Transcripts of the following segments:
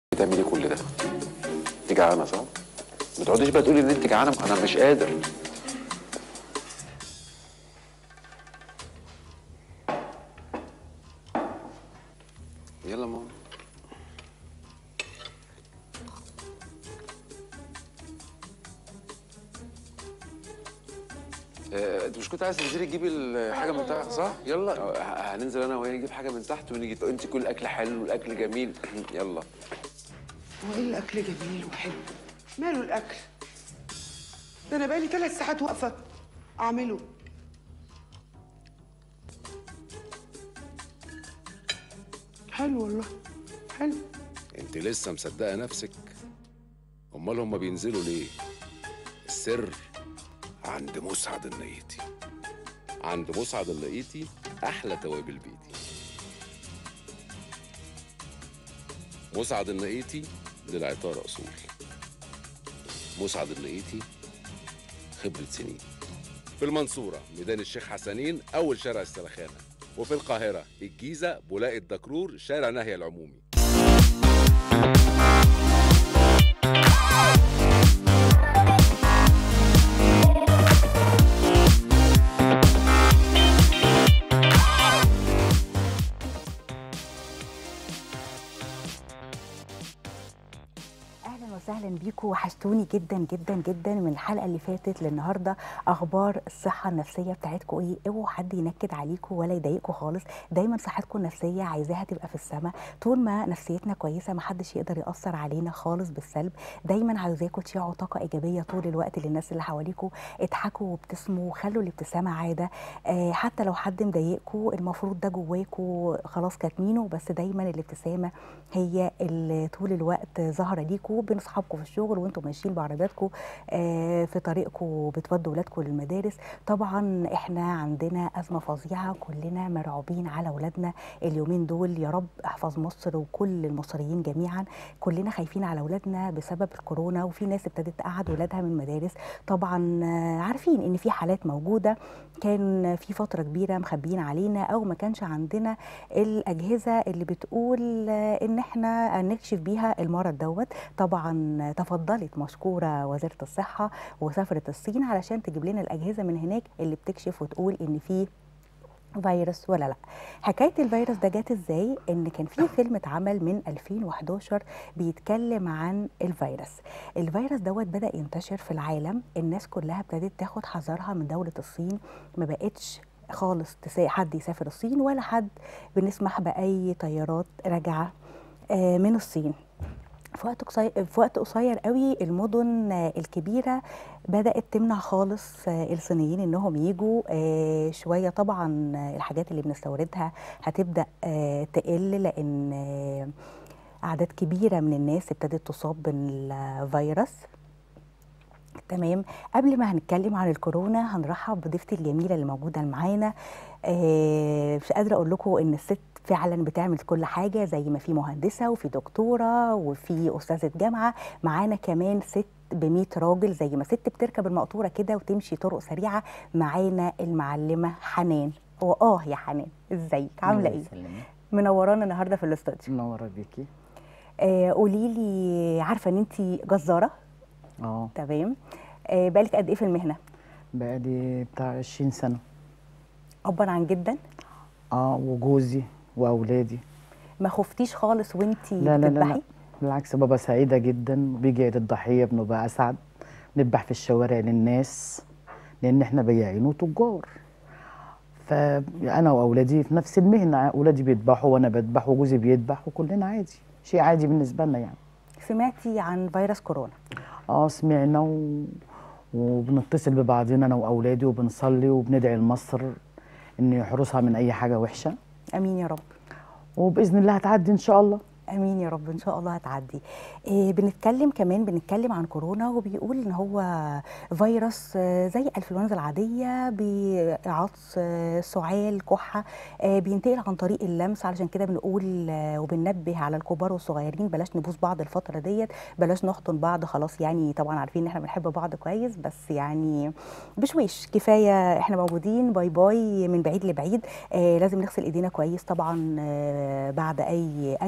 بتعملي كل ده انت جعانه صح ما تقعديش بقى تقولي ان انت جعانه انا مش قادر يلا ماما آه، انت مش كنت عايز تنزلي تجيبي الحاجه من تحت صح؟ يلا آه، هننزل انا وهي نجيب حاجه من تحت ونيجي انت كل اكل حلو والاكل جميل يلا هو ايه الاكل جميل وحلو ماله الاكل ده انا بقالي ثلاث ساعات واقفه اعمله حلو والله حلو انت لسه مصدقه نفسك امال هما بينزلوا ليه السر عند مسعد النيتي عند مسعد النيتي احلى توابل بيتي مسعد النيتي للعطار اصول مسعد النيتي خبرة سنين في المنصورة ميدان الشيخ حسنين أول شارع السلخانة وفي القاهرة الجيزة بولاق الدكرور شارع ناهية العمومي اهلا وسهلا بيكم وحشتوني جدا جدا جدا من الحلقه اللي فاتت للنهارده اخبار الصحه النفسيه بتاعتكم ايه اوعوا حد ينكد عليكم ولا يضايقكم خالص دايما صحتكم النفسيه عايزاها تبقى في السماء طول ما نفسيتنا كويسه ما حدش يقدر ياثر علينا خالص بالسلب دايما عايزاكم تشيعوا طاقه ايجابيه طول الوقت للناس اللي حواليكم اضحكوا وابتسموا وخلوا الابتسامه عاده آه حتى لو حد مضايقكم المفروض ده جواكم خلاص كاتمينه بس دايما الابتسامه هي اللي طول الوقت ظاهره ليكم بين اصحابكم في الشغل وانتم ماشيين بعربياتكم آه، في طريقكم بتودوا ولادكم للمدارس طبعا احنا عندنا ازمه فظيعه كلنا مرعوبين على اولادنا اليومين دول يا رب احفظ مصر وكل المصريين جميعا كلنا خايفين على اولادنا بسبب الكورونا وفي ناس ابتدت تقعد ولادها من المدارس طبعا آه، عارفين ان في حالات موجوده كان في فتره كبيره مخبيين علينا او ما كانش عندنا الاجهزه اللي بتقول آه، ان احنا نكشف بيها المرض دوت طبعا تفضلت مشكوره وزيره الصحه وسافرت الصين علشان تجيب لنا الاجهزه من هناك اللي بتكشف وتقول ان في فيروس ولا لا حكايه الفيروس ده جت ازاي ان كان في فيلم اتعمل من 2011 بيتكلم عن الفيروس الفيروس دوت بدا ينتشر في العالم الناس كلها ابتدت تاخد حذرها من دوله الصين ما بقتش خالص تسا- حد يسافر الصين ولا حد بنسمح باي طيارات راجعه آه، من الصين في وقت قصير في وقت قصير قوي المدن آه، الكبيره بدات تمنع خالص آه، الصينيين انهم يجوا آه، شويه طبعا آه، الحاجات اللي بنستوردها هتبدا آه، تقل لان آه، اعداد كبيره من الناس ابتدت تصاب بالفيروس تمام قبل ما هنتكلم عن الكورونا هنرحب بضيفتي الجميله اللي موجوده معانا آه، مش قادره اقول لكم ان الست فعلا بتعمل كل حاجه زي ما في مهندسه وفي دكتوره وفي استاذه جامعه معانا كمان ست ب 100 راجل زي ما ست بتركب المقطوره كده وتمشي طرق سريعه معانا المعلمه حنان هو اه يا حنان ازيك عامله ايه يسلمك. منورانا النهارده في الاستوديو منورة بيكي آه قولي لي عارفه ان انت جزاره اه تمام آه بقالك قد ايه في المهنه بقالي بتاع 20 سنة ابا عن جدا اه وجوزي واولادي ما خفتيش خالص وانتي لا لا لا, لا. بتذبحي بالعكس بابا سعيدة جدا وبيجي عيد الضحية بنبقى أسعد نذبح في الشوارع للناس لأن احنا بياعين وتجار فأنا وأولادي في نفس المهنة أولادي بيذبحوا وأنا بذبح وجوزي بيذبح وكلنا عادي شيء عادي بالنسبة لنا يعني سمعتي عن فيروس كورونا اه سمعنا و... وبنتصل ببعضنا انا واولادي وبنصلي وبندعي لمصر ان يحرسها من اي حاجه وحشه امين يا رب وباذن الله هتعدي ان شاء الله امين يا رب ان شاء الله هتعدي إيه بنتكلم كمان بنتكلم عن كورونا وبيقول ان هو فيروس آه، زي الانفلونزا العاديه بعطس آه، سعال كحه آه، بينتقل عن طريق اللمس علشان كده بنقول آه، وبننبه على الكبار والصغيرين بلاش نبوس بعض الفتره ديت بلاش نحضن بعض خلاص يعني طبعا عارفين ان احنا بنحب بعض كويس بس يعني بشويش كفايه احنا موجودين باي باي من بعيد لبعيد آه لازم نغسل ايدينا كويس طبعا آه بعد اي اكل بعد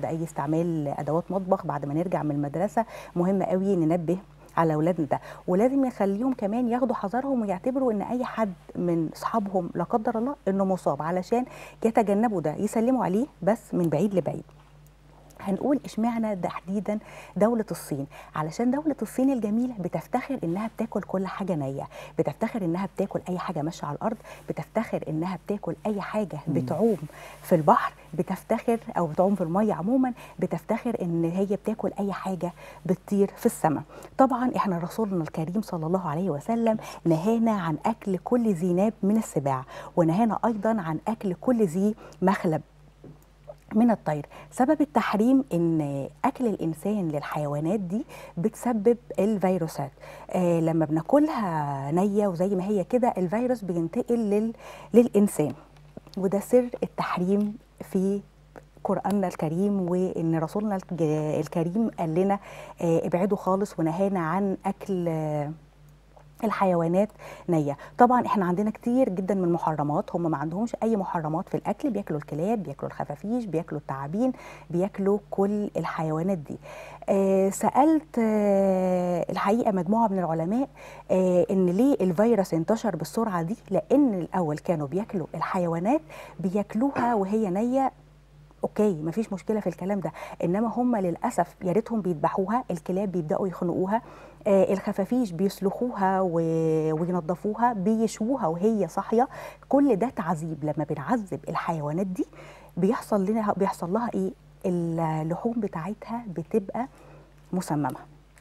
بعد اي استعمال ادوات مطبخ بعد ما نرجع من المدرسه مهم قوي ننبه على اولادنا ده ولازم نخليهم كمان ياخدوا حذرهم ويعتبروا ان اي حد من اصحابهم لا قدر الله انه مصاب علشان يتجنبوا ده يسلموا عليه بس من بعيد لبعيد هنقول اشمعنى تحديدا دولة الصين علشان دولة الصين الجميلة بتفتخر انها بتاكل كل حاجة نية بتفتخر انها بتاكل اي حاجة ماشية على الارض بتفتخر انها بتاكل اي حاجة بتعوم في البحر بتفتخر او بتعوم في المية عموما بتفتخر ان هي بتاكل اي حاجة بتطير في السماء طبعا احنا رسولنا الكريم صلى الله عليه وسلم نهانا عن اكل كل ذي ناب من السباع ونهانا ايضا عن اكل كل ذي مخلب من الطير سبب التحريم ان اكل الانسان للحيوانات دي بتسبب الفيروسات آه لما بناكلها نيه وزي ما هي كده الفيروس بينتقل لل... للانسان وده سر التحريم في قرآننا الكريم وإن رسولنا الج- الكريم قال لنا آه، ابعدوا خالص ونهانا عن أكل آه، الحيوانات نية طبعا احنا عندنا كتير جدا من المحرمات هم ما عندهمش اي محرمات في الاكل بياكلوا الكلاب بياكلوا الخفافيش بياكلوا التعابين بياكلوا كل الحيوانات دي آه سالت آه الحقيقه مجموعه من العلماء آه ان ليه الفيروس انتشر بالسرعه دي لان الاول كانوا بياكلوا الحيوانات بياكلوها وهي نيه اوكي مفيش مشكله في الكلام ده انما هم للاسف يا ريتهم بيذبحوها الكلاب بيبداوا يخنقوها آه الخفافيش بيسلخوها و... وينظفوها بيشووها وهي صاحيه كل ده تعذيب لما بنعذب الحيوانات دي بيحصل لنا بيحصل لها ايه اللحوم بتاعتها بتبقى مسممه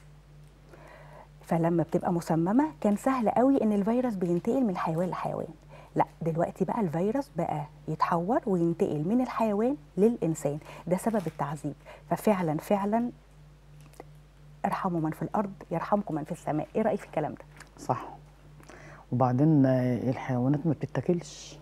فلما بتبقى مسممه كان سهل قوي ان الفيروس بينتقل من حيوان لحيوان لا دلوقتي بقى الفيروس بقى يتحور وينتقل من الحيوان للانسان ده سبب التعذيب ففعلا فعلا ارحموا من في الارض يرحمكم من في السماء ايه رايك في الكلام ده صح وبعدين آه، الحيوانات ما بتتاكلش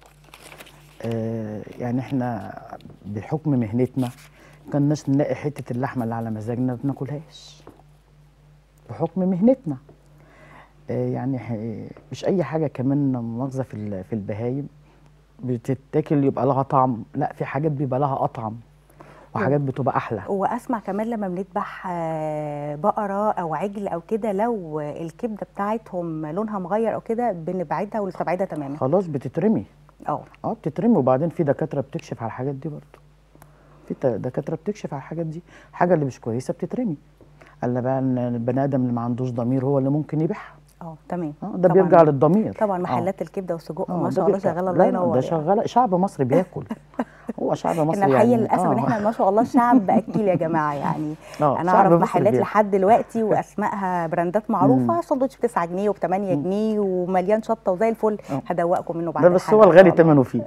آه، يعني احنا بحكم مهنتنا كناش نلاقي حته اللحمه اللي على مزاجنا ما بناكلهاش بحكم مهنتنا آه، يعني ح- مش اي حاجه كمان مؤاخذه في ال- في البهايم بتتاكل يبقى لها طعم لا في حاجات بيبقى لها اطعم وحاجات بتبقى احلى واسمع كمان لما بنذبح آه، بقره او عجل او كده لو الكبده بتاعتهم لونها مغير او كده بنبعدها ونستبعدها تماما خلاص بتترمي اه اه بتترمي وبعدين في دكاتره بتكشف على الحاجات دي برضه في ت- دكاتره بتكشف على الحاجات دي حاجه اللي مش كويسه بتترمي الا بقى ان البني ادم اللي ما عندوش ضمير هو اللي ممكن يبيعها اه تمام اه ده طبعاً. بيرجع للضمير طبعا آه. محلات الكبده والسجق آه، ما ده شاء الله بيرجع- شغاله لا، الله لا، ينور ده يعني. شغال شعب مصري بياكل هو شعب مصري احنا الحقيقه يعني للاسف ان آه. احنا ما شاء الله شعب اكيل يا جماعه يعني آه، انا شعب اعرف مصري محلات بياكل. لحد دلوقتي واسمائها براندات معروفه ساندوتش ب 9 جنيه وب 8 جنيه ومليان شطه وزي الفل آه. هدوقكم منه بعد ده بس الحلقة هو إن الغالي شاء الله. ثمنه فيه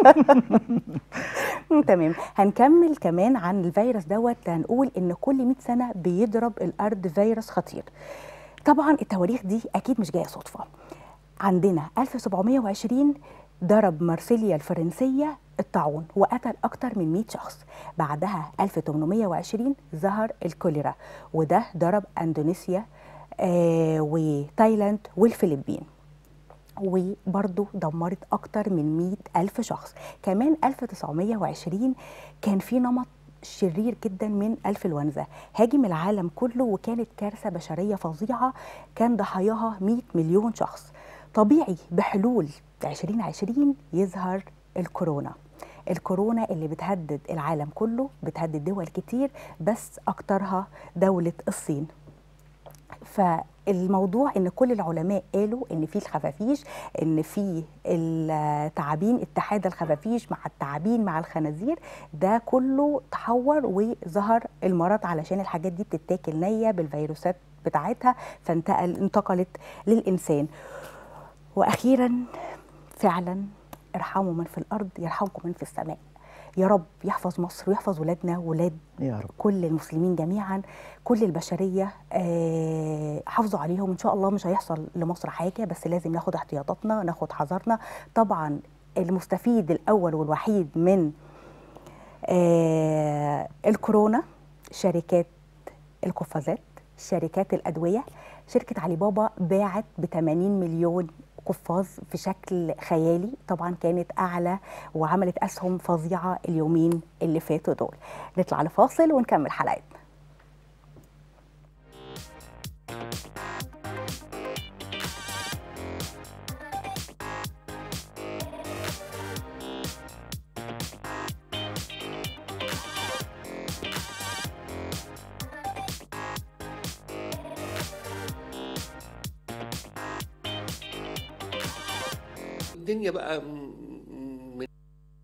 تمام هنكمل كمان عن الفيروس دوت هنقول ان كل 100 سنه بيضرب الارض فيروس خطير طبعا التواريخ دي اكيد مش جايه صدفه عندنا 1720 ضرب مارسيليا الفرنسيه الطاعون وقتل اكتر من 100 شخص بعدها 1820 ظهر الكوليرا وده ضرب اندونيسيا آه وتايلاند والفلبين وبرضه دمرت أكتر من 100 ألف شخص كمان 1920 كان في نمط شرير جدا من الانفلونزا هاجم العالم كله وكانت كارثه بشريه فظيعه كان ضحاياها 100 مليون شخص طبيعي بحلول 2020 يظهر الكورونا الكورونا اللي بتهدد العالم كله بتهدد دول كتير بس اكترها دوله الصين فالموضوع ان كل العلماء قالوا ان في الخفافيش ان في التعابين اتحاد الخفافيش مع التعابين مع الخنازير ده كله تحور وظهر المرض علشان الحاجات دي بتتاكل نيه بالفيروسات بتاعتها فانتقل انتقلت للانسان واخيرا فعلا ارحموا من في الارض يرحمكم من في السماء يا رب يحفظ مصر ويحفظ ولادنا ولاد يا رب كل المسلمين جميعا كل البشريه آه، حافظوا عليهم ان شاء الله مش هيحصل لمصر حاجه بس لازم ناخد احتياطاتنا ناخد حذرنا طبعا المستفيد الاول والوحيد من آه، الكورونا شركات القفازات شركات الادويه شركه علي بابا باعت ب 80 مليون قفاز في شكل خيالي طبعا كانت اعلى وعملت اسهم فظيعه اليومين اللي فاتوا دول نطلع لفاصل ونكمل حلقتنا الدنيا بقى م- م-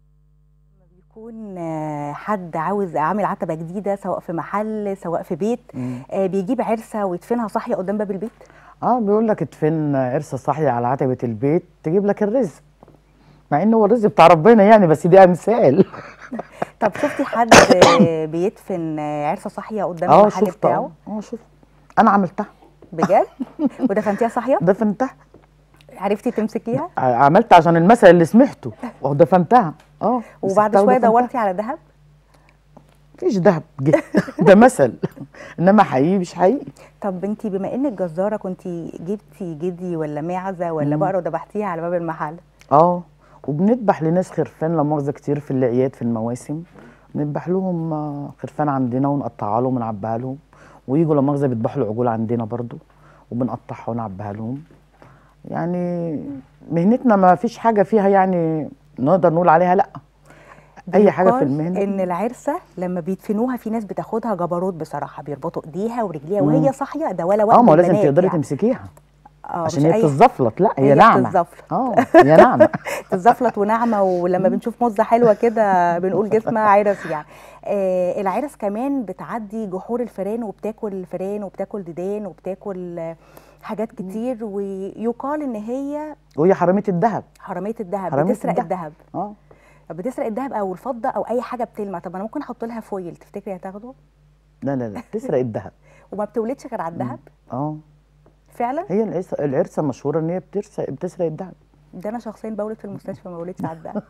يكون آه، حد عاوز عامل عتبه جديده سواء في محل سواء في بيت آه، بيجيب عرسه ويدفنها صاحيه قدام باب البيت اه بيقول لك ادفن عرسه صاحيه على عتبه البيت تجيب لك الرزق مع انه هو الرزق بتاع ربنا يعني بس دي امثال طب شفتي حد آه، بيدفن آه، عرسه صاحيه قدام اه المحل شفت بتاعه اه شفت انا عملتها بجد ودفنتيها صاحيه دفنتها عرفتي تمسكيها ع- عملت عشان المثل اللي سمعته ودفنتها اه وبعد مسكتها شويه ودفنتها. دورتي على ذهب مفيش دهب جه ده مثل انما حقيقي مش حقيقي طب انت بما انك جزاره كنت جبتي جدي ولا معزه ولا بقره وذبحتيها على باب المحل اه وبنذبح لناس خرفان لا مؤاخذه كتير في الاعياد في المواسم بنذبح لهم آه، خرفان عندنا ونقطعها لهم ونعبيها لهم ويجوا لا مؤاخذه بيذبحوا العجول عندنا برضو وبنقطعها ونعبيها لهم يعني مهنتنا ما فيش حاجه فيها يعني نقدر نقول عليها لا اي حاجه في بيقال المهنه ان العرسه لما بيدفنوها في ناس بتاخدها جبروت بصراحه بيربطوا ايديها ورجليها وهي صاحيه ده ولا وقت اه ما هو لازم البنات تقدري يعني. تمسكيها اه عشان مش هي أي- بتتزفلط لا هي هي ناعمه بتتزفلط. اه هي ناعمه تتزفلط وناعمه ولما بنشوف مزه حلوه كده بنقول جسمها عرس يعني آه العرس كمان بتعدي جحور الفئران وبتاكل الفئران وبتاكل ديدان وبتاكل آه، حاجات كتير ويقال ان هي وهي حراميه الذهب حراميه الذهب حرامية بتسرق الدهب. الذهب اه بتسرق الذهب او الفضه او اي حاجه بتلمع طب انا ممكن احط لها فويل تفتكري هتاخده لا لا لا تسرق الذهب وما بتولدش غير على الذهب اه فعلا هي العرسه العرسه مشهوره ان هي بتسرق بتسرق الذهب ده انا شخصيا بولد في المستشفى ما ولدش على الذهب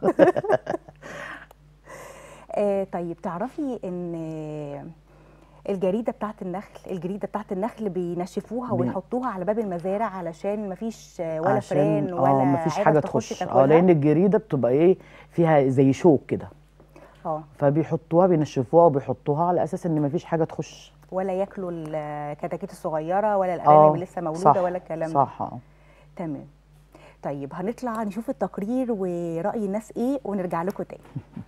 آه طيب تعرفي ان آه، الجريده بتاعت النخل الجريده بتاعت النخل بينشفوها بي- ويحطوها على باب المزارع علشان مفيش آه، ولا عشان- فران ولا اه مفيش عرس حاجه تخش تخش اه تاكلها. لان الجريده بتبقى ايه فيها زي شوك كده اه فبيحطوها بينشفوها وبيحطوها على اساس ان مفيش حاجه تخش ولا ياكلوا الكتاكيت الصغيره ولا الارانب اه اللي لسه مولوده صح ولا الكلام ده صح اه تمام طيب هنطلع نشوف التقرير ورأي الناس ايه ونرجع لكم تاني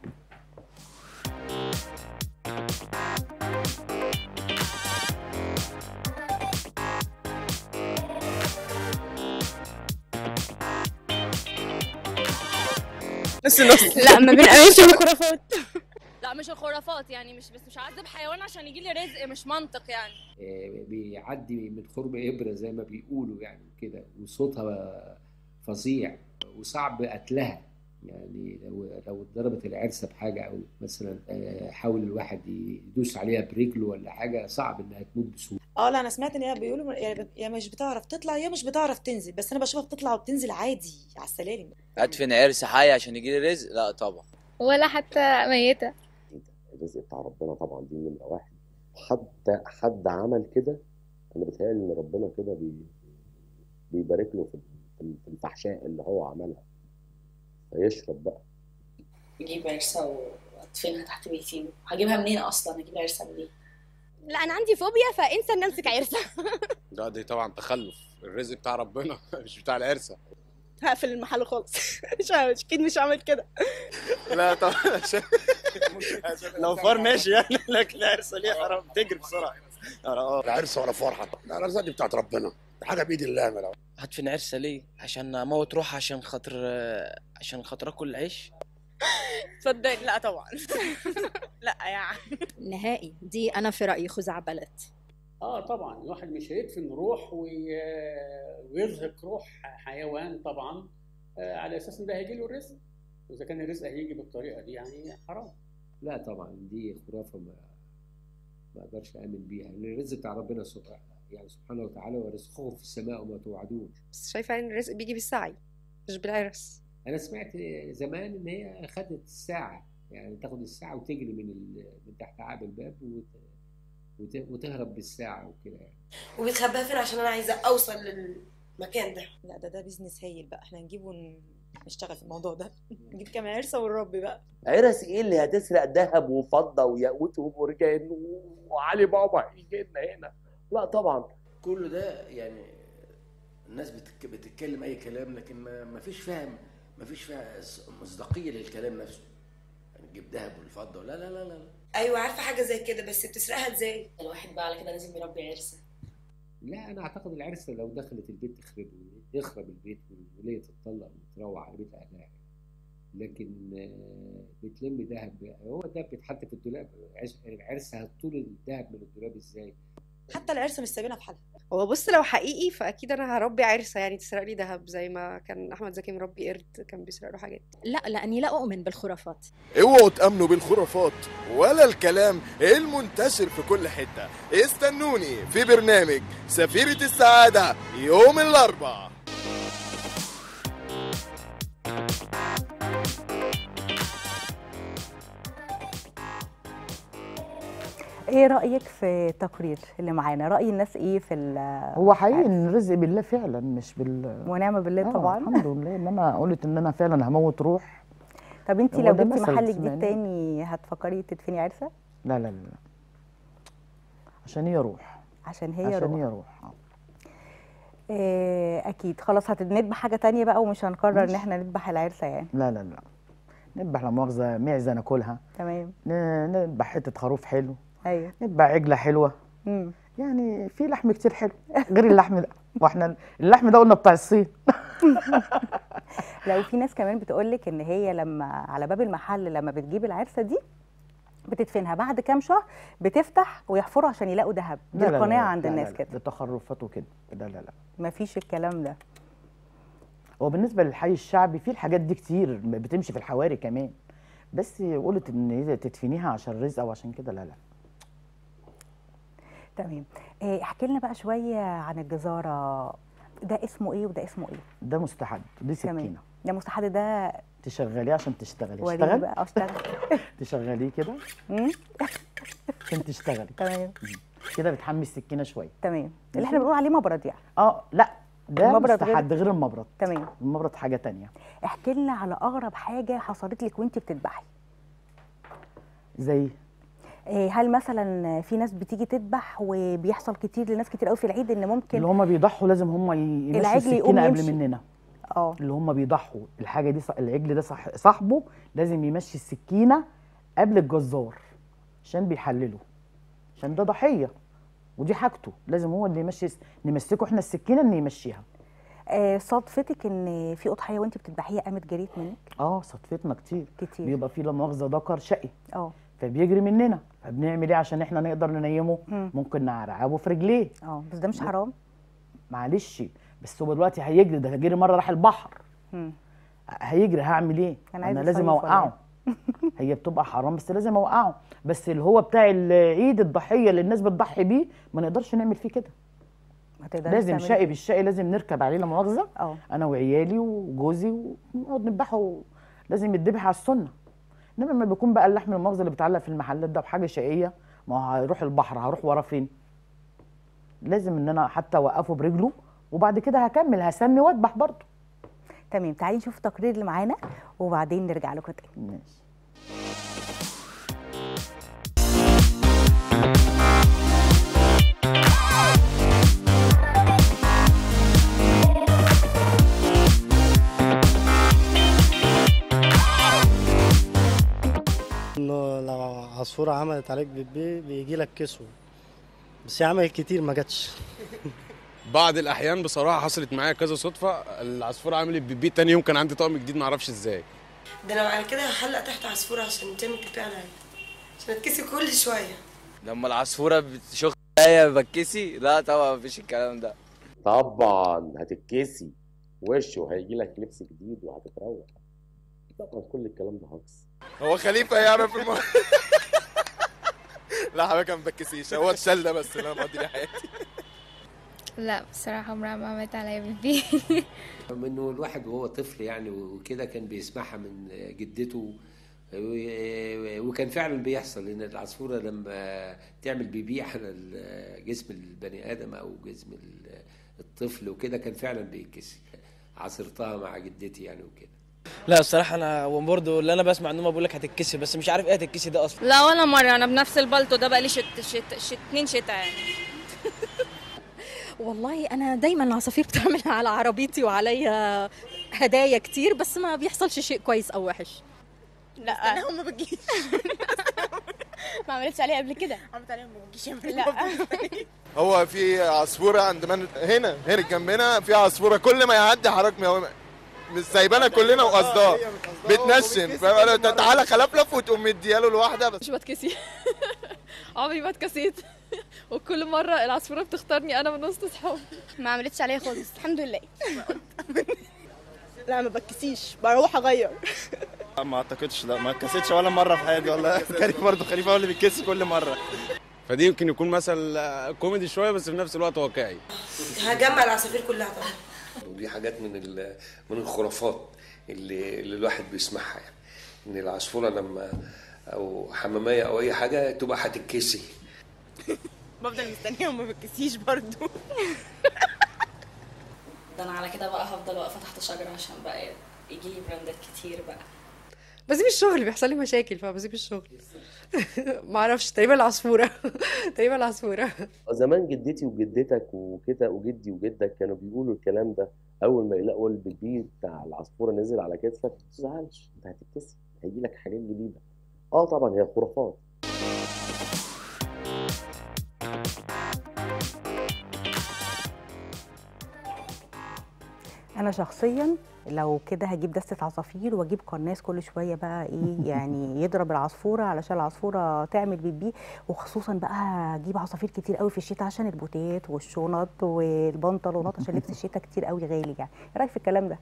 لا ما بنأمنش بالخرافات لا مش الخرافات يعني مش بس مش هعذب حيوان عشان يجي لي رزق مش منطق يعني آه، بيعدي من خرم ابره زي ما بيقولوا يعني كده وصوتها فظيع وصعب قتلها يعني لو لو اتضربت العرسه بحاجه او مثلا آه، حاول الواحد يدوس عليها برجله ولا حاجه صعب انها تموت بسهوله اه لا انا سمعت ان هي بيقولوا يا- يا مش بتعرف تطلع يا مش بتعرف تنزل بس انا بشوفها بتطلع وبتنزل عادي على السلالم ادفن عرس حي عشان يجي لي رزق لا طبعا ولا حتى ميتة الرزق بتاع ربنا طبعا دي نمرة واحد حتى حد عمل كده انا بتهيألي ان ربنا كده بي بيبارك له في في في الفحشاء اللي هو عملها فيشرب بقى اجيب عرسه وادفنها تحت بيتي هجيبها منين اصلا اجيب عرسه منين لا انا عندي فوبيا فانسى ان امسك عرسه لا دي طبعا تخلف الرزق بتاع ربنا مش بتاع العرسه هقفل المحل خالص مش مش اكيد مش هعمل كده لا طبعا لو فار ماشي يعني لكن عرسه ليه حرام تجري بسرعه لا عرسه ولا فرحه لا الارزاق دي بتاعت ربنا حاجه بايد الله يا ملعب. هدفن عرسه ليه عشان اموت روح عشان خاطر عشان خاطر اكل العيش تصدق لا طبعا لا يعني نهائي دي انا في رايي خزعبلات اه طبعا الواحد مش هيدفن روح وي... ويرزق روح حيوان طبعا آه على اساس ان ده هيجي له الرزق واذا كان الرزق هيجي بالطريقه دي يعني حرام لا طبعا دي خرافه ما ما اقدرش امن بيها لان الرزق بتاع ربنا سبحانه يعني سبحانه وتعالى ورزقكم في السماء وما توعدون بس شايفه ان الرزق بيجي بالسعي مش بالعرس انا سمعت زمان ان هي خدت الساعه يعني تاخد الساعه وتجري من ال... من تحت عاب الباب وت... وت- وتهرب بالساعه وكده يعني وبتخبيها فين عشان انا عايزه اوصل للمكان ده لا ده ده بيزنس هايل بقى احنا نجيب ونشتغل في الموضوع ده نجيب كام عرسه ونربي بقى عرس ايه اللي هتسرق ذهب وفضه وياقوت ومرجان وعلي بابا يجي لنا هنا لا طبعا كل ده يعني الناس بتك... بتتكلم اي كلام لكن ما ما فيش فهم ما فيش فيها س- مصداقيه للكلام نفسه يعني تجيب ذهب والفضه لا لا لا لا ايوه عارفه حاجه زي كده بس بتسرقها ازاي الواحد بقى على كده لازم يربي عرسه لا انا اعتقد العرسه لو دخلت البيت تخربه يخرب البيت والوليه تتطلق وتروح على بيت اهلها يعني. لكن آه، بتلم ذهب هو الذهب بيتحط في الدولاب العرس- العرسه هتطول الذهب من الدولاب ازاي؟ حتى العرسه مش سايبينها في حالها هو بص لو حقيقي فاكيد انا هربي عرسه يعني تسرق لي ذهب زي ما كان احمد زكي مربي قرد كان بيسرق له حاجات لا لاني لا اؤمن بالخرافات اوعوا تأمنوا بالخرافات ولا الكلام المنتشر في كل حتة استنوني في برنامج سفيرة السعادة يوم الأربعاء ايه رايك في التقرير اللي معانا راي الناس ايه في ال- هو حقيقي ان الرزق بالله فعلا مش بال ونعم بالله آه، طبعا الحمد لله ان انا قلت ان انا فعلا هموت روح طب انت هو لو ده جبتي مثل محل جديد سمعناه. تاني هتفكري تدفني عرسه لا لا لا لا. عشان هي روح عشان هي عشان روح هي روح آه. إيه اكيد خلاص هتندبح حاجه تانية بقى ومش هنقرر ان ماشي. احنا نذبح العرسه يعني لا لا لا نذبح لا مؤاخذه معزه ناكلها تمام ن- نذبح حته خروف حلو ايوه نذبح عجله حلوه مم. يعني في لحم كتير حلو غير اللحم ده واحنا اللحم ده قلنا بتاع الصين لو في ناس كمان بتقولك ان هي لما على باب المحل لما بتجيب العرسه دي بتدفنها بعد كام شهر بتفتح ويحفروا عشان يلاقوا ذهب دي لا لا لا القناعه لا عند لا الناس لا كده ده تخرفات وكده لا لا لا مفيش الكلام ده هو بالنسبه للحي الشعبي في الحاجات دي كتير بتمشي في الحواري كمان بس قلت ان هي تدفنيها عشان رزق او عشان كده لا لا تمام إيه احكي لنا بقى شويه عن الجزاره ده اسمه ايه وده اسمه ايه ده مستحد دي تمام. سكينه ده مستحد ده تشغليه عشان تشتغلي وريني اشتغل بقى اشتغل تشغليه كده مم. عشان تشتغلي تمام كده بتحمي السكينه شويه تمام اللي احنا بنقول عليه مبرد يعني اه لا ده المبرد غير- مستحد غير المبرد تمام المبرد حاجه تانية احكي لنا على اغرب حاجه حصلت لك وانت بتذبحي زي إيه، هل مثلا في ناس بتيجي تذبح وبيحصل كتير لناس كتير قوي في العيد ان ممكن اللي هم بيضحوا لازم هم يمشوا العجل يقوم السكينه قبل يمشي. مننا اه اللي هم بيضحوا الحاجه دي ص- العجل ده صح صاحبه لازم يمشي السكينه قبل الجزار عشان بيحلله عشان ده ضحيه ودي حاجته لازم هو اللي يمشي نمسكه احنا السكينه ان يمشيها آه، صدفتك ان في اضحيه وانت بتذبحيها قامت جريت منك اه صدفتنا كتير كتير بيبقى في لا مؤاخذه ذكر شقي اه فبيجري مننا فبنعمل ايه عشان احنا نقدر ننيمه مم. ممكن نعرقبه في رجليه اه بس ده مش حرام معلش بس هو دلوقتي هيجري ده جري مره راح البحر مم. هيجري هعمل ايه أنا عايز انا لازم أصيف ولا اوقعه هي بتبقى حرام بس لازم اوقعه بس اللي هو بتاع العيد الضحيه اللي الناس بتضحي بيه ما نقدرش نعمل فيه كده ما تقدريش لازم تعملي شقي كده. بالشقي لازم نركب عليه لا مؤاخذه اه انا وعيالي وجوزي ونقعد نذبحه لازم يتذبح على السنه انما لما بيكون بقى اللحم المؤاخذه اللي بيتعلق في المحلات ده بحاجه شقيه ما هو هيروح البحر هروح وراه فين لازم ان انا حتى اوقفه برجله وبعد كده هكمل هسمي واذبح برضه تمام تعالي نشوف التقرير اللي معانا وبعدين نرجع لكم تاني ماشي انه لو عصفورة عملت عليك بيبي بيجي لك كسوة بس هي عملت كتير ما جاتش بعض الاحيان بصراحه حصلت معايا كذا صدفه العصفوره عملت بيبي تاني يوم كان عندي طقم جديد ما اعرفش ازاي ده انا على كده هحلق تحت عصفوره عشان تعمل بيبي عليا عشان اتكسي كل شويه لما العصفوره بتشخ عليا بتكسي لا طبعا مفيش الكلام ده طبعا هتتكسي وشه هيجي لك لبس جديد وهتتروق طبعا كل الكلام ده هجص هو خليفه يعرف الم... لا حضرتك ما بتكسيش هو اتشل بس اللي انا مقضي بيه حياتي لا بصراحة عمرها ما عملت عليا بيبي منه الواحد وهو طفل يعني وكده كان بيسمعها من جدته و- وكان فعلا بيحصل ان العصفوره لما تعمل بيبيع على ال- جسم البني ادم او جسم ال- الطفل وكده كان فعلا بيتكسي عصرتها مع جدتي يعني وكده لا الصراحه انا برضه اللي انا بسمع ان هم بيقول لك هتتكسي بس مش عارف ايه هتتكسي ده اصلا لا ولا مرة أنا بنفس البلطو ده بقالي شت شت شت اتنين شتا يعني والله انا دايما العصافير بتعمل على عربيتي وعليا هدايا كتير بس ما بيحصلش شيء كويس او وحش لا انا هم بتجيش ما عملتش عليها قبل كده عملت عليها ما بتجيش لا هو في عصفوره عند من هنا هنا جنبنا في عصفوره كل ما يعدي حضرتك ما- مش سايبانا كلنا وقصدها بتنشن فاهم؟ أنا تعالى خلفلف وتقوم مدياله الواحده بس مش بتكسي عمري ما اتكسيت وكل مرة العصفورة بتختارني أنا من وسط صحابي ما عملتش عليها خالص الحمد لله لا ما بتكسيش بروح اغير ما اعتقدش لا ما اتكسيتش ولا مره في حياتي والله كريم برضه خليفه هو اللي بيتكسي كل مره فدي يمكن يكون مثل آه، كوميدي شويه بس في نفس الوقت واقعي هجمع العصافير كلها طبعا ودي حاجات من ال- من الخرافات اللي, اللي الواحد بيسمعها يعني ان العصفوره لما او حماميه او اي حاجه تبقى هتتكسي بفضل مستنيه وما بتكسيش برضو ده انا على كده بقى هفضل واقفه تحت شجره عشان بقى يجي لي براندات كتير بقى بسيب الشغل بيحصل لي مشاكل فبسيب الشغل ما اعرفش تقريبا العصفوره تقريبا العصفوره زمان جدتي وجدتك وكده وجدي وجدك كانوا بيقولوا الكلام ده اول ما يلاقوا البيبي بتاع العصفوره نزل على كتفك ما تزعلش انت هتبتسم هيجي لك حاجات جديده اه طبعا هي خرافات انا شخصيا لو كده هجيب دستة عصافير واجيب قناص كل شويه بقى ايه يعني يضرب العصفوره علشان العصفوره تعمل بيبي وخصوصا بقى هجيب عصافير كتير قوي في الشتاء عشان البوتات والشنط والبنطلونات عشان لبس الشتاء كتير قوي غالي يعني ايه رايك في الكلام ده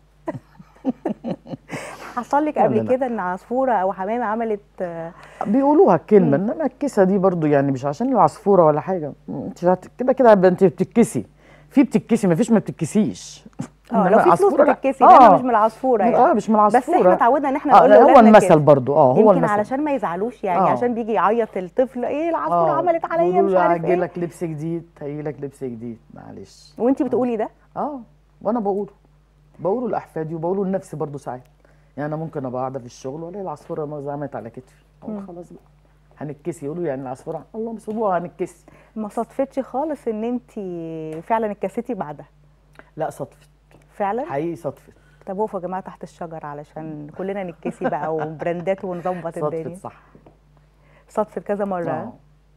حصل لك لا، قبل لا، لا. كده ان عصفوره او حمامه عملت آه، بيقولوها الكلمه انما الكسه دي برضو يعني مش عشان العصفوره ولا حاجه انت هت- كده كده هيبقى انت بتتكسي في بتتكسي ما فيش ما بتتكسيش اه إنما لو في فلوس عصفورة لا. بتتكسي انما مش من العصفوره يعني اه مش من العصفوره بس احنا اتعودنا ان احنا آه، نقول لا، هو لأولادنا المثل كده. برضو اه هو يمكن المثل علشان ما يزعلوش يعني آه. عشان بيجي يعيط الطفل ايه العصفوره آه، عملت عليا بيقولوا مش له عارف هيجي ايه لك لبس جديد هيجي لك لبس جديد معلش وانت بتقولي ده اه وانا بقوله بقوله لاحفادي وبقوله لنفسي برضو ساعات يعني انا ممكن ابقى قاعده في الشغل والاقي العصفوره ما زعمت على كتفي اقول مم. خلاص بقى هنتكسي يقولوا يعني العصفوره اللهم سيبوها هنتكسي ما صدفتش خالص ان انت فعلا اتكسيتي بعدها لا صدفت فعلا حقيقي صدفت طب وقفوا يا جماعه تحت الشجر علشان كلنا نتكسي بقى وبراندات ونظبط صدفت الدنيا صح صدفت كذا مره آه.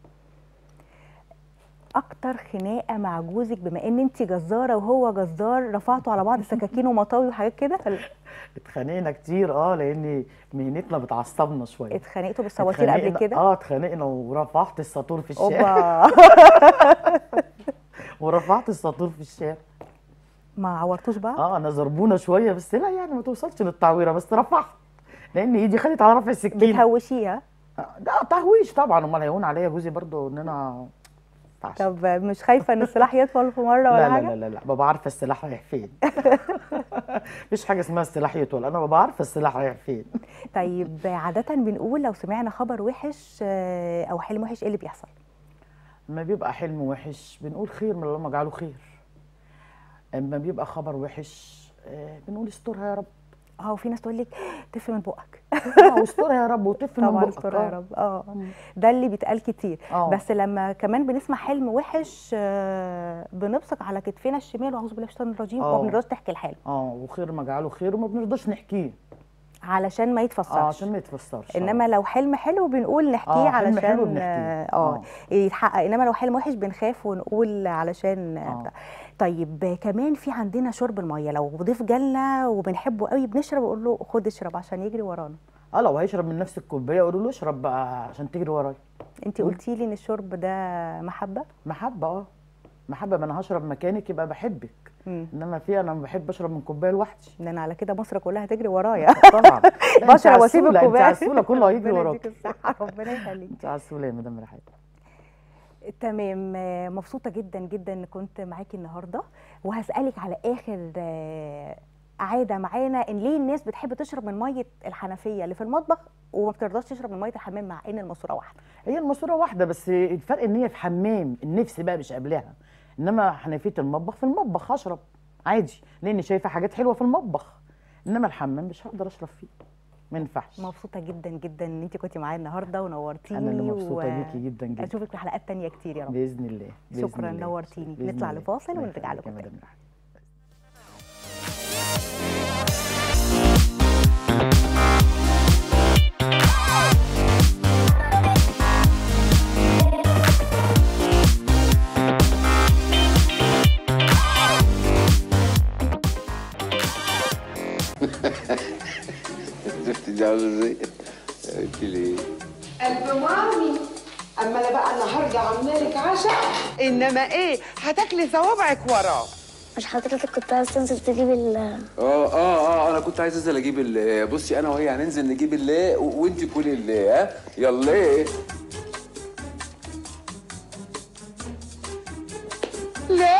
اكتر خناقه مع جوزك بما ان انت جزاره وهو جزار رفعتوا على بعض سكاكين ومطاوي وحاجات كده اتخانقنا كتير اه لان مهنتنا بتعصبنا شويه اتخانقتوا بالسواتير قبل اتخانقنا- كده اه اتخانقنا ورفعت الساطور في الشارع اوبا ورفعت الساطور في الشارع ما عورتوش بعض اه انا ضربونا شويه بس لا يعني ما توصلش للتعويره بس رفعت لان ايدي خدت على رفع السكين بتهوشيها لا تهويش طبعا امال هيهون عليا جوزي برضو ان انا طب مش خايفه ان السلاح يطول في مره ولا لا حاجه لا لا لا ببقى عارفه السلاح رايح فين مفيش حاجه اسمها السلاح يطول انا ببقى عارفه السلاح رايح فين طيب عاده بنقول لو سمعنا خبر وحش آه، او حلم وحش ايه اللي بيحصل اما بيبقى حلم وحش بنقول خير من اللهم اجعله خير اما بيبقى خبر وحش آه، بنقول استرها يا رب اه وفي ناس تقول لك تف من بقك اه واسترها يا رب وتف من طبعا بقك استرها يا آه. رب اه ده اللي بيتقال كتير آه. بس لما كمان بنسمع حلم وحش آه، بنبصق على كتفنا الشمال واعوذ بالله من الشيطان الرجيم آه. وما بنرضاش تحكي الحلم اه وخير ما جعله خير وما بنرضاش نحكيه علشان ما يتفسرش اه عشان ما يتفسرش آه. انما لو حلم حلو بنقول نحكيه آه، حلم علشان حلو بنحكيه. اه آه، يتحقق انما لو حلم وحش بنخاف ونقول علشان آه. بتاع. طيب آه، كمان في عندنا شرب الميه لو ضيف جالنا وبنحبه قوي بنشرب اقول له خد اشرب عشان يجري ورانا اه لو هيشرب من نفس الكوبايه قولوا له اشرب بقى عشان تجري ورايا انت قلتي لي ان الشرب ده محبه محبه اه محبه ما انا هشرب مكانك يبقى بحبك مم. انما في انا بحب اشرب من كوبايه لوحدي ده انا على كده مصر كلها هتجري ورايا طبعا لا، انت بشرب واسيب عسولة، انت الكوبايه عسولة، كله هيجري ربنا وراك. يديك الصحه ربنا يخليك انت عسوله يا مدام رحاب تمام آه، مبسوطة جدا جدا ان كنت معاكي النهاردة وهسألك على آخر آه، عاده معانا ان ليه الناس بتحب تشرب من ميه الحنفيه اللي في المطبخ وما بترضاش تشرب من ميه الحمام مع ان الماسوره واحده هي الماسوره واحده بس الفرق ان هي في حمام النفس بقى مش قبلها انما حنفيه المطبخ في المطبخ هشرب عادي لان شايفه حاجات حلوه في المطبخ انما الحمام مش هقدر اشرب فيه ما ينفعش مبسوطه جدا جدا ان انت كنتي معايا النهارده ونورتيني انا اللي مبسوطه بيكي جدا جدا اشوفك في حلقات تانية كتير يا رب باذن الله بإذن شكرا الله. نورتيني بإذن نطلع الله. لفاصل الله ونرجع يخليك يا لكم مدام تاني. رحمة. شفت دي عامله ازاي؟ قلت لي ايه؟ قلب مامي اما انا بقى النهارده عامله لك عشاء انما ايه هتاكلي صوابعك وراه مش حضرتك كنت عايز تنزل تجيب ال اه اه اه انا كنت عايز انزل اجيب ال بصي انا وهي هننزل نجيب ال وانت كلي ال ها يلا ايه لا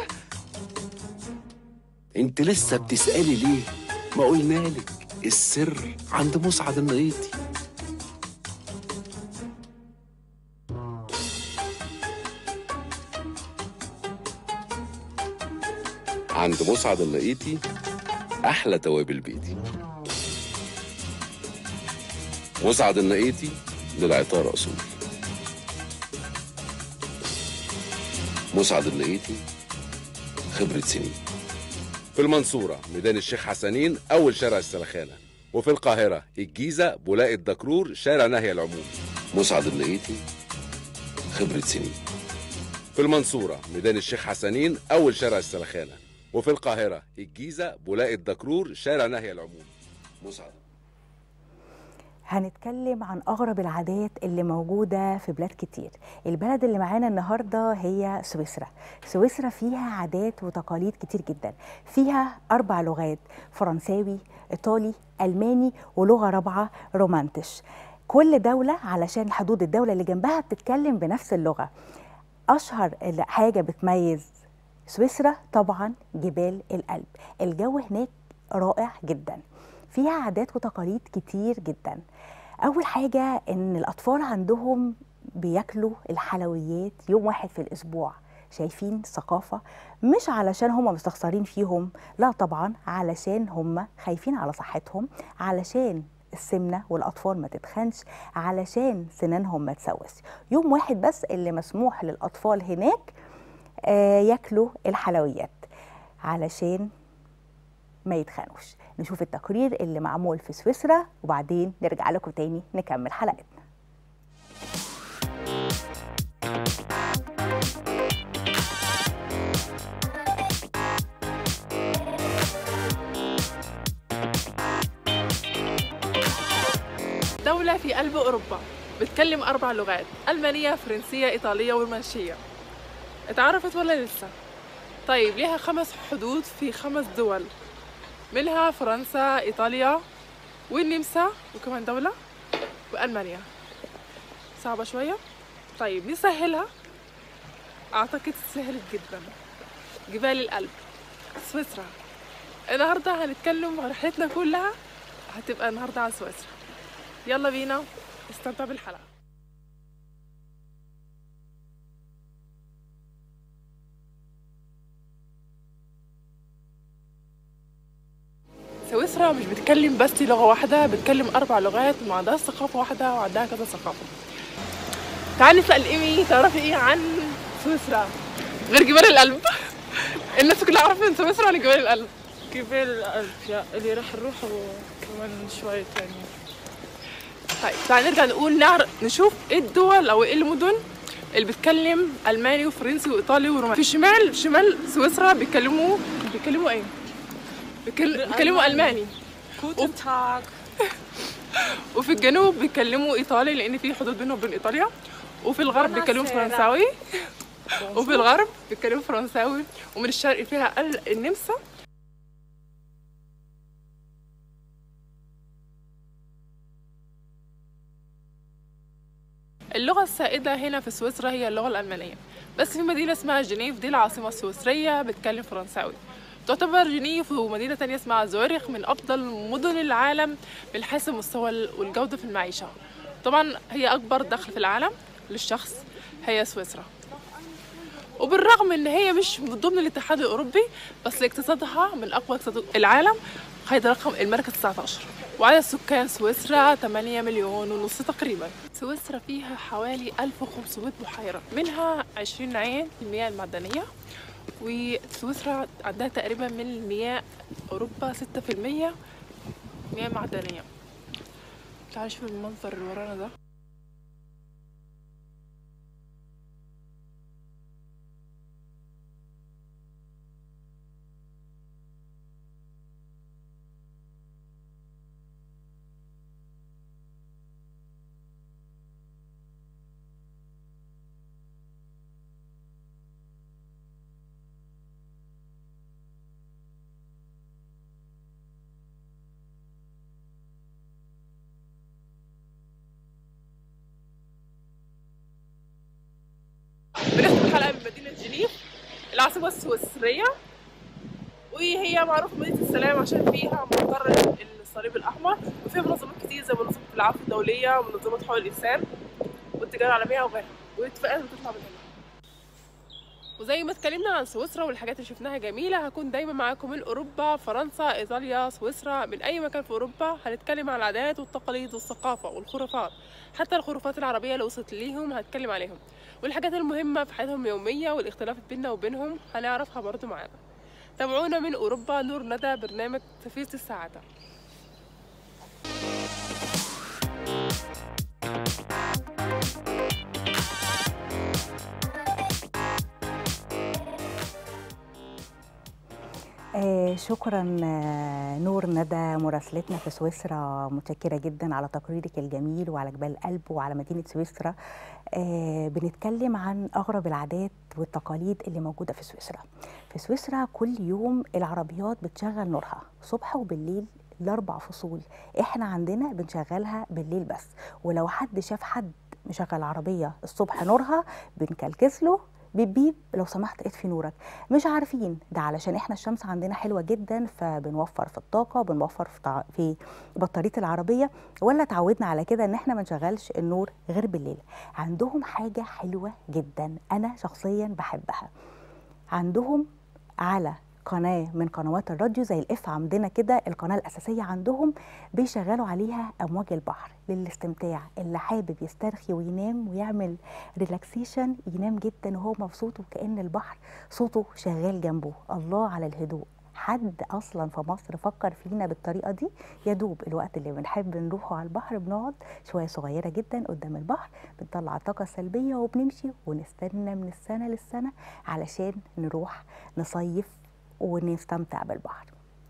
انت لسه بتسألي ليه؟ ما قلنالك السر عند مسعد النقيطي عند مسعد النقيطي أحلى توابل بيتي مسعد النقيطي للعطار أصول مسعد النقيطي خبرة سنين في المنصورة ميدان الشيخ حسنين أول شارع السلخانة وفي القاهرة الجيزة بولاق الدكرور شارع نهي العموم مسعد النقيطي خبرة سنين في المنصورة ميدان الشيخ حسنين أول شارع السلخانة وفي القاهرة الجيزة بولاق الدكرور شارع نهي العموم مسعد هنتكلم عن أغرب العادات اللي موجودة في بلاد كتير البلد اللي معانا النهاردة هي سويسرا سويسرا فيها عادات وتقاليد كتير جدا فيها أربع لغات فرنساوي إيطالي ألماني ولغة رابعة رومانتش كل دولة علشان حدود الدولة اللي جنبها بتتكلم بنفس اللغة أشهر حاجة بتميز سويسرا طبعا جبال الألب الجو هناك رائع جدا فيها عادات وتقاليد كتير جدا اول حاجه ان الاطفال عندهم بياكلوا الحلويات يوم واحد في الاسبوع شايفين ثقافة مش علشان هم مستخسرين فيهم لا طبعا علشان هم خايفين على صحتهم علشان السمنة والأطفال ما تتخنش علشان سنانهم ما تسوس يوم واحد بس اللي مسموح للأطفال هناك آه ياكلوا الحلويات علشان ما يتخانوش نشوف التقرير اللي معمول في سويسرا وبعدين نرجع لكم تاني نكمل حلقتنا دولة في قلب أوروبا بتكلم أربع لغات ألمانية فرنسية إيطالية ورومانشية اتعرفت ولا لسه؟ طيب ليها خمس حدود في خمس دول منها فرنسا إيطاليا والنمسا وكمان دولة وألمانيا صعبة شوية طيب نسهلها أعتقد سهلت جدا جبال الألب سويسرا النهاردة هنتكلم رحلتنا كلها هتبقى النهاردة عن سويسرا يلا بينا استمتع بالحلقة سويسرا مش بتكلم بس لغة واحدة بتكلم أربع لغات وما عندهاش ثقافة واحدة وعندها كذا ثقافة تعالي نسأل إيمي تعرفي إيه عن سويسرا غير جبال الألب الناس كلها عارفة من سويسرا عن جبال الألب جبال الألب يا اللي راح نروح كمان شوية تاني طيب تعالى نرجع نقول نعرف نشوف ايه الدول او ايه المدن اللي بتتكلم الماني وفرنسي وايطالي وروماني في شمال شمال سويسرا بيتكلموا بيتكلموا ايه بيتكل- بيتكلموا الماني Guten Tag. وفي الجنوب بيتكلموا ايطالي لان في حدود بينهم وبين ايطاليا وفي الغرب بيتكلموا Buonasera. فرنساوي وفي الغرب بيتكلموا فرنساوي ومن الشرق فيها ال- النمسا اللغة السائدة هنا في سويسرا هي اللغة الألمانية بس في مدينة اسمها جنيف دي العاصمة السويسرية بتكلم فرنساوي تعتبر جنيف ومدينة تانية اسمها زويرخ من أفضل مدن العالم من حيث المستوى والجودة في المعيشة طبعا هي أكبر دخل في العالم للشخص هي سويسرا وبالرغم ان هي مش من ضمن الاتحاد الاوروبي بس اقتصادها من اقوى اقتصاد العالم هيدا رقم المركز 19 وعدد سكان سويسرا 8 مليون ونص تقريبا سويسرا فيها حوالي 1500 بحيرة منها 20 عين للمياه المعدنية وسويسرا عندها تقريبا من المياه أوروبا 6% مياه معدنية تعالوا شوفوا المنظر اللي ورانا ده بنختم الحلقة من مدينة جنيف العاصمة السويسرية وهي معروفة مدينة السلام عشان فيها مقر الصليب الأحمر وفيها منظمات كتير زي منظمة العفو الدولية ومنظمة حقوق الإنسان والتجارة العالمية وغيرها واتفاقات بتطلع من هنا وزي ما اتكلمنا عن سويسرا والحاجات اللي شفناها جميلة هكون دايما معاكم من أوروبا فرنسا إيطاليا سويسرا من أي مكان في أوروبا هنتكلم عن العادات والتقاليد والثقافة والخرافات حتى الخرافات العربية اللي وصلت ليهم هنتكلم عليهم والحاجات المهمة في حياتهم اليومية والاختلاف بيننا وبينهم هنعرفها برضو معانا تابعونا من أوروبا نور ندى برنامج تفيز السعادة آه شكرا آه نور ندى مراسلتنا في سويسرا متشكرة جدا على تقريرك الجميل وعلى جبال القلب وعلى مدينة سويسرا آه بنتكلم عن أغرب العادات والتقاليد اللي موجودة في سويسرا في سويسرا كل يوم العربيات بتشغل نورها صبح وبالليل الأربع فصول احنا عندنا بنشغلها بالليل بس ولو حد شاف حد مشغل عربية الصبح نورها بنكلكس له بيب بيب لو سمحت اطفي نورك مش عارفين ده علشان احنا الشمس عندنا حلوه جدا فبنوفر في الطاقه وبنوفر في, طع... في بطاريه العربيه ولا اتعودنا على كده ان احنا ما نشغلش النور غير بالليل عندهم حاجه حلوه جدا انا شخصيا بحبها عندهم على قناه من قنوات الراديو زي الاف عندنا كده القناه الاساسيه عندهم بيشغلوا عليها امواج البحر للاستمتاع اللي حابب يسترخي وينام ويعمل ريلاكسيشن ينام جدا وهو مبسوط وكأن البحر صوته شغال جنبه الله على الهدوء حد اصلا في مصر فكر فينا بالطريقه دي يا دوب الوقت اللي بنحب نروحه على البحر بنقعد شويه صغيره جدا قدام البحر بنطلع الطاقه السلبيه وبنمشي ونستنى من السنه للسنه علشان نروح نصيف ونستمتع بالبحر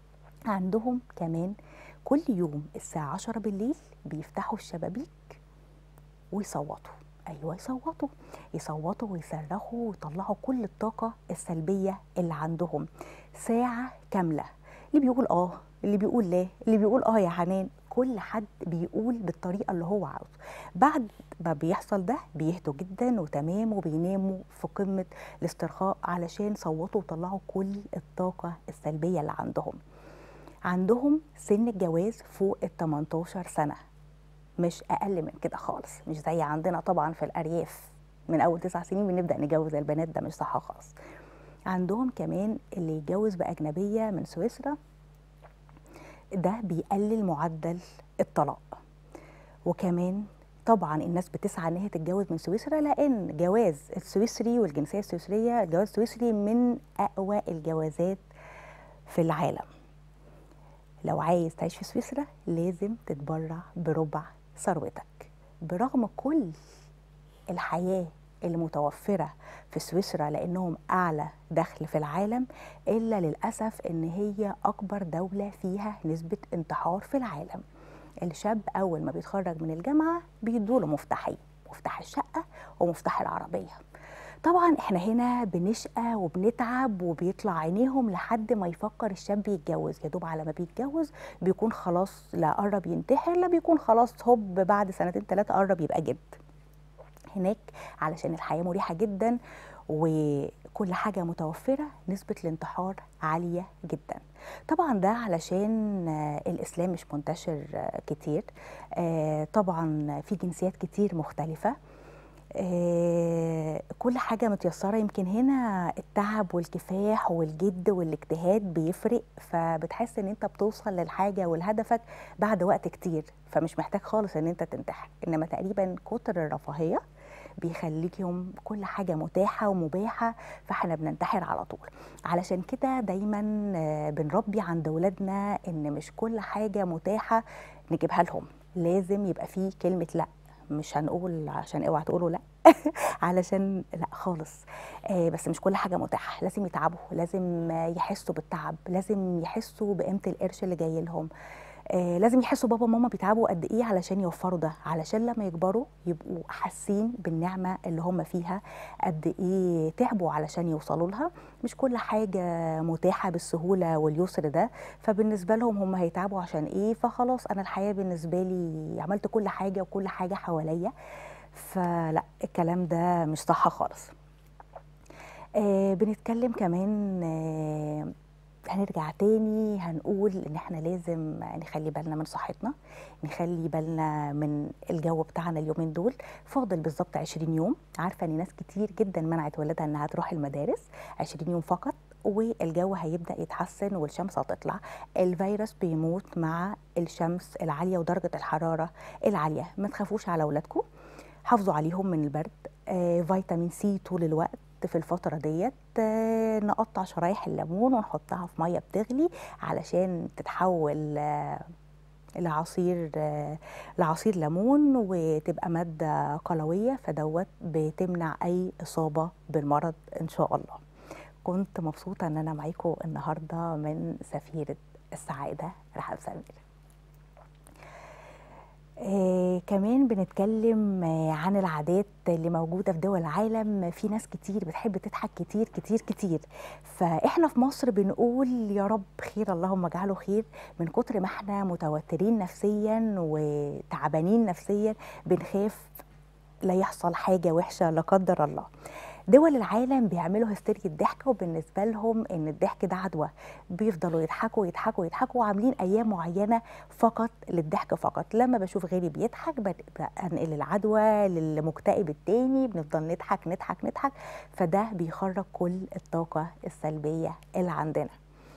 عندهم كمان كل يوم الساعة 10 بالليل بيفتحوا الشبابيك ويصوتوا أيوة يصوتوا يصوتوا ويصرخوا ويطلعوا كل الطاقة السلبية اللي عندهم ساعة كاملة اللي بيقول آه اللي بيقول لا اللي بيقول آه يا حنان كل حد بيقول بالطريقة اللي هو عاوزه بعد ما بيحصل ده بيهدوا جدا وتمام وبيناموا في قمة الاسترخاء علشان صوتوا وطلعوا كل الطاقة السلبية اللي عندهم عندهم سن الجواز فوق ال 18 سنة مش أقل من كده خالص مش زي عندنا طبعا في الأرياف من أول تسع سنين بنبدأ نجوز البنات ده مش صح خالص عندهم كمان اللي يتجوز بأجنبية من سويسرا ده بيقلل معدل الطلاق وكمان طبعا الناس بتسعى ان هي تتجوز من سويسرا لان جواز السويسري والجنسيه السويسريه الجواز السويسري من اقوى الجوازات في العالم لو عايز تعيش في سويسرا لازم تتبرع بربع ثروتك برغم كل الحياه اللي متوفره في سويسرا لانهم اعلى دخل في العالم الا للاسف ان هي اكبر دوله فيها نسبه انتحار في العالم الشاب اول ما بيتخرج من الجامعه بيدوله مفتاحين مفتاح الشقه ومفتاح العربيه طبعا احنا هنا بنشقى وبنتعب وبيطلع عينيهم لحد ما يفكر الشاب يتجوز يا دوب على ما بيتجوز بيكون خلاص لا قرب ينتحر لا بيكون خلاص هوب بعد سنتين ثلاثه قرب يبقى جد هناك علشان الحياه مريحه جدا وكل حاجه متوفره نسبه الانتحار عاليه جدا طبعا ده علشان آه، الاسلام مش منتشر آه، كتير آه، طبعا في جنسيات كتير مختلفه آه، كل حاجة متيسرة يمكن هنا التعب والكفاح والجد والاجتهاد بيفرق فبتحس ان انت بتوصل للحاجة ولهدفك بعد وقت كتير فمش محتاج خالص ان انت تنتحر انما تقريبا كتر الرفاهية بيخليكم كل حاجة متاحة ومباحة فاحنا بننتحر على طول علشان كده دايما آه، بنربي عند ولادنا ان مش كل حاجة متاحة نجيبها لهم لازم يبقى فيه كلمة لا مش هنقول عشان اوعى تقولوا لا علشان لا خالص آه بس مش كل حاجه متاحه لازم يتعبوا لازم آه، يحسوا بالتعب لازم يحسوا بقيمه القرش اللي جاي لهم آه لازم يحسوا بابا وماما بيتعبوا قد ايه علشان يوفروا ده علشان لما يكبروا يبقوا حاسين بالنعمه اللي هم فيها قد ايه تعبوا علشان يوصلوا لها مش كل حاجه متاحه بالسهوله واليسر ده فبالنسبه لهم هم هيتعبوا عشان ايه فخلاص انا الحياه بالنسبه لي عملت كل حاجه وكل حاجه حواليا فلا الكلام ده مش صح خالص آه بنتكلم كمان آه هنرجع تاني هنقول ان احنا لازم نخلي بالنا من صحتنا نخلي بالنا من الجو بتاعنا اليومين دول فاضل بالظبط 20 يوم عارفه ان ناس كتير جدا منعت ولادها انها تروح المدارس 20 يوم فقط والجو هيبدا يتحسن والشمس هتطلع الفيروس بيموت مع الشمس العاليه ودرجه الحراره العاليه ما تخافوش على اولادكم حافظوا عليهم من البرد آه فيتامين سي طول الوقت في الفترة ديت آه نقطع شرايح الليمون ونحطها في مية بتغلي علشان تتحول آه لعصير آه لعصير ليمون وتبقى مادة قلوية فدوت بتمنع أي إصابة بالمرض إن شاء الله كنت مبسوطة إن أنا معاكم النهاردة من سفيرة السعادة رحاب سمير آه كمان بنتكلم آه عن العادات اللي موجودة في دول العالم في ناس كتير بتحب تضحك كتير كتير كتير فإحنا في مصر بنقول يا رب خير اللهم اجعله خير من كتر ما احنا متوترين نفسيا وتعبانين نفسيا بنخاف لا يحصل حاجة وحشة لا قدر الله دول العالم بيعملوا هستيريا الضحك وبالنسبه لهم ان الضحك ده عدوى بيفضلوا يضحكوا يضحكوا يضحكوا وعاملين ايام معينه فقط للضحك فقط لما بشوف غيري بيضحك بنقل العدوى للمكتئب التاني بنفضل نضحك نضحك نضحك فده بيخرج كل الطاقه السلبيه اللي عندنا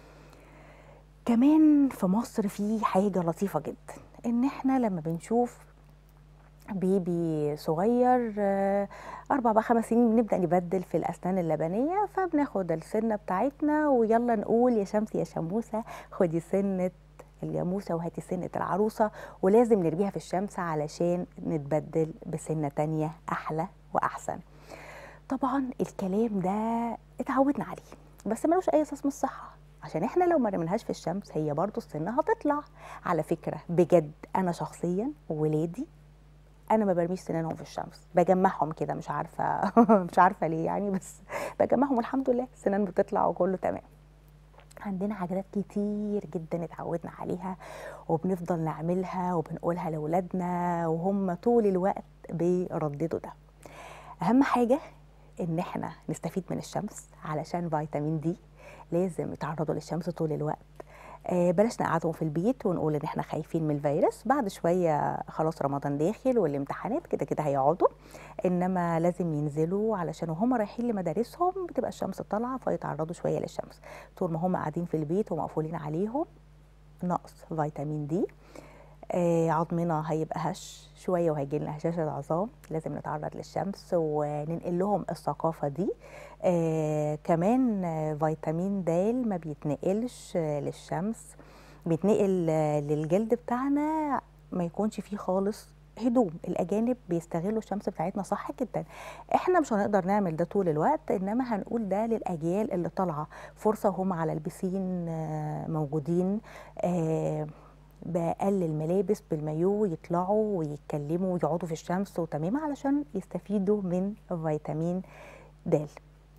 كمان في مصر في حاجه لطيفه جدا ان احنا لما بنشوف بيبي صغير أربع بقى خمس سنين بنبدأ نبدل في الأسنان اللبنية فبناخد السنة بتاعتنا ويلا نقول يا شمس يا شموسة خدي سنة الجاموسة وهاتي سنة العروسة ولازم نرميها في الشمس علشان نتبدل بسنة تانية أحلى وأحسن طبعا الكلام ده اتعودنا عليه بس ملوش أي أساس من الصحة عشان احنا لو ما رميناهاش في الشمس هي برضو السنة هتطلع على فكرة بجد أنا شخصيا ولادي انا ما برميش سنانهم في الشمس بجمعهم كده مش عارفه مش عارفه ليه يعني بس بجمعهم الحمد لله السنان بتطلع وكله تمام عندنا حاجات كتير جدا اتعودنا عليها وبنفضل نعملها وبنقولها لاولادنا وهم طول الوقت بيرددوا ده اهم حاجه ان احنا نستفيد من الشمس علشان فيتامين دي لازم يتعرضوا للشمس طول الوقت آه بلاش نقعدهم في البيت ونقول ان احنا خايفين من الفيروس بعد شويه خلاص رمضان داخل والامتحانات كده كده هيقعدوا انما لازم ينزلوا علشان وهم رايحين لمدارسهم بتبقى الشمس طالعه فيتعرضوا شويه للشمس طول ما هم قاعدين في البيت ومقفولين عليهم نقص فيتامين دي آه عظمنا هيبقى هش شويه وهيجي لنا هشاشه عظام لازم نتعرض للشمس وننقل لهم الثقافه دي آه كمان آه فيتامين د ما بيتنقلش آه للشمس بيتنقل آه للجلد بتاعنا ما يكونش فيه خالص هدوم الاجانب بيستغلوا الشمس بتاعتنا صح جدا احنا مش هنقدر نعمل ده طول الوقت انما هنقول ده للاجيال اللي طالعه فرصه هم على البسين آه موجودين آه بأقل الملابس بالمايو يطلعوا ويتكلموا ويقعدوا في الشمس وتمام علشان يستفيدوا من فيتامين د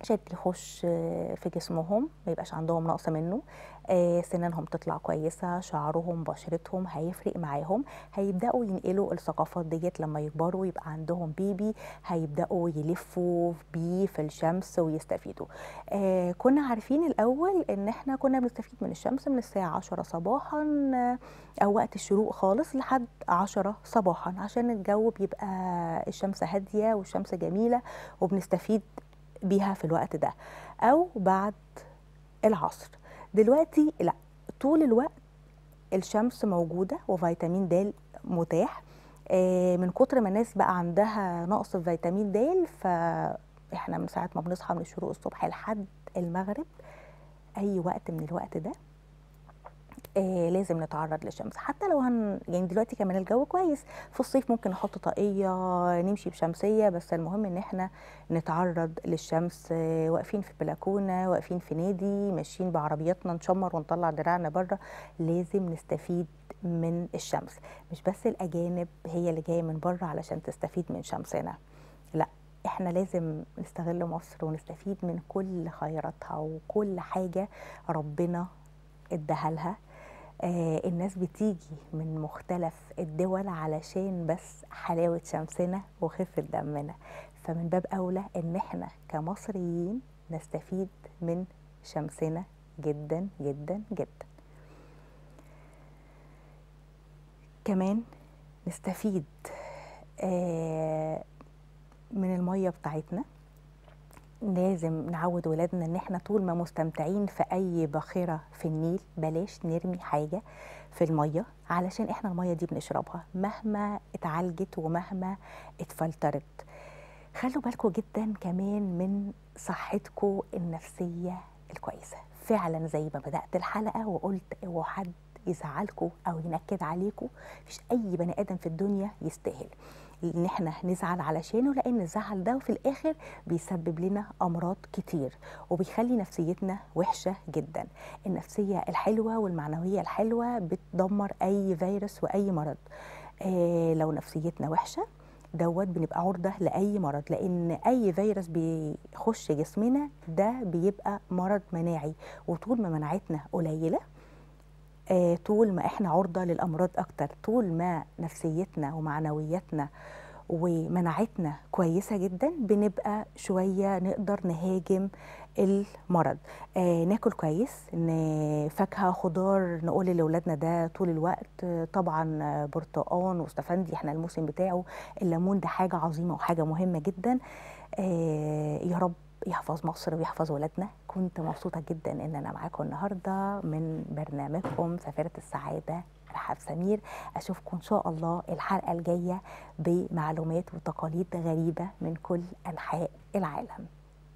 عشان يخش آه، في جسمهم ما يبقاش عندهم نقص منه آه، سنانهم تطلع كويسة شعرهم بشرتهم هيفرق معاهم هيبدأوا ينقلوا الثقافات ديت لما يكبروا يبقى عندهم بيبي هيبدأوا يلفوا بيه في الشمس ويستفيدوا آه كنا عارفين الأول إن إحنا كنا بنستفيد من الشمس من الساعة 10 صباحا آه، أو وقت الشروق خالص لحد 10 صباحا عشان الجو بيبقى الشمس هادية والشمس جميلة وبنستفيد بيها في الوقت ده أو بعد العصر دلوقتي لا طول الوقت الشمس موجودة وفيتامين د متاح آه، من كتر ما الناس بقى عندها نقص في فيتامين د فاحنا من ساعة ما بنصحى من الشروق الصبح لحد المغرب أي وقت من الوقت ده آه لازم نتعرض للشمس حتى لو هن يعني دلوقتي كمان الجو كويس في الصيف ممكن نحط طاقية نمشي بشمسية بس المهم ان احنا نتعرض للشمس آه واقفين في بلكونة واقفين في نادي ماشيين بعربياتنا نشمر ونطلع دراعنا بره لازم نستفيد من الشمس مش بس الأجانب هي اللي جاية من بره علشان تستفيد من شمسنا لا احنا لازم نستغل مصر ونستفيد من كل خيراتها وكل حاجة ربنا اداها لها آه الناس بتيجي من مختلف الدول علشان بس حلاوة شمسنا وخفة دمنا فمن باب أولى إن احنا كمصريين نستفيد من شمسنا جدا جدا جدا كمان نستفيد آه من المية بتاعتنا لازم نعود ولادنا ان احنا طول ما مستمتعين في اي باخره في النيل بلاش نرمي حاجه في الميه علشان احنا الميه دي بنشربها مهما اتعالجت ومهما اتفلترت خلوا بالكم جدا كمان من صحتكم النفسيه الكويسه فعلا زي ما بدات الحلقه وقلت اوعوا حد يزعلكم او ينكد عليكم مفيش اي بني ادم في الدنيا يستاهل ان احنا نزعل علشانه لان الزعل ده في الاخر بيسبب لنا امراض كتير وبيخلي نفسيتنا وحشه جدا النفسيه الحلوه والمعنويه الحلوه بتدمر اي فيروس واي مرض آه لو نفسيتنا وحشه دوت بنبقى عرضه لاي مرض لان اي فيروس بيخش جسمنا ده بيبقى مرض مناعي وطول ما مناعتنا قليله آه، طول ما احنا عرضه للامراض اكتر طول ما نفسيتنا ومعنوياتنا ومناعتنا كويسه جدا بنبقى شويه نقدر نهاجم المرض آه ناكل كويس ن- فاكهه خضار نقول لاولادنا ده طول الوقت آه، طبعا آه، برتقان واستفندي احنا الموسم بتاعه الليمون ده حاجه عظيمه وحاجه مهمه جدا آه يا رب يحفظ مصر ويحفظ ولادنا كنت مبسوطة جدا ان انا معاكم النهاردة من برنامجكم سفيرة السعادة رحاب سمير اشوفكم ان شاء الله الحلقة الجاية بمعلومات وتقاليد غريبة من كل انحاء العالم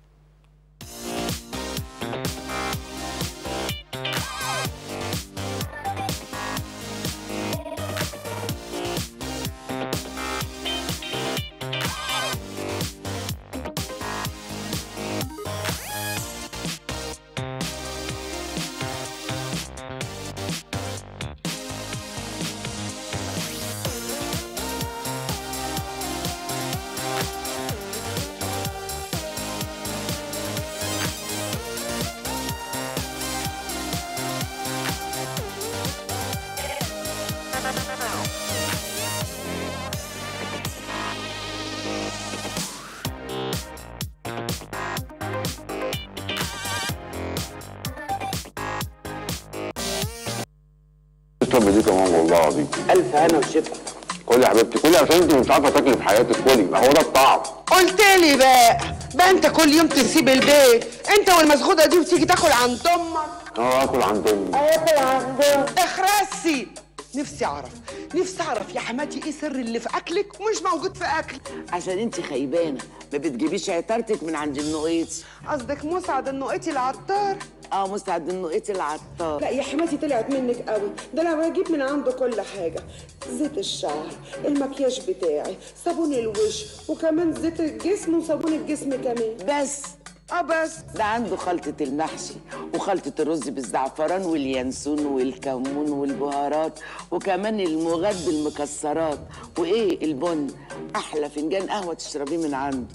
الطب دي كمان والله العظيم الف هنا وشفا كلي يا حبيبتي كلي عشان انت مش عارفه تاكلي في حياتك كلي ما هو ده الطعم قلت لي بقى بقى انت كل يوم تسيب البيت انت والمسغوده دي وتيجي تاكل عند امك اه اكل عند امي اكل عند اخرسي نفسي اعرف نفسي اعرف يا حماتي ايه سر اللي في اكلك ومش موجود في اكلي عشان انت خيبانه ما بتجيبيش عطارتك من عند النقيطي قصدك مسعد النقيتي العطار اه مسعد النقيطي العطار لا يا حماتي طلعت منك قوي ده انا بجيب من عنده كل حاجه زيت الشعر المكياج بتاعي صابون الوش وكمان زيت الجسم وصابون الجسم كمان بس اه بس ده عنده خلطة المحشي وخلطة الرز بالزعفران واليانسون والكمون والبهارات وكمان المغد المكسرات وايه البن احلى فنجان قهوة تشربيه من عنده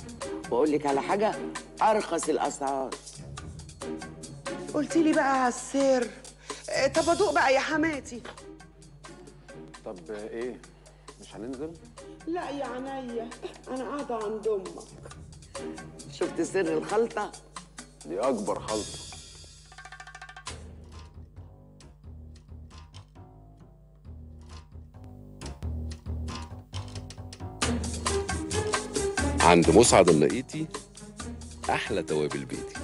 واقول لك على حاجه ارخص الاسعار قلت لي بقى على السر آه، طب ادوق بقى يا حماتي طب ايه مش هننزل لا يا عينيا انا قاعده عند امك شفت سر الخلطه دي اكبر خلطه عند مسعد النقيتي احلى توابل بيتي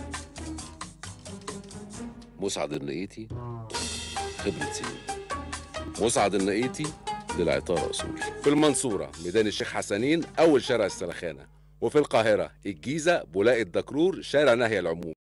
مسعد النقيتي خبرة سنين مسعد النقيتي للعطار اصول في المنصوره ميدان الشيخ حسنين اول شارع السلخانه وفي القاهره الجيزه بولاق الدكرور شارع نهي العموم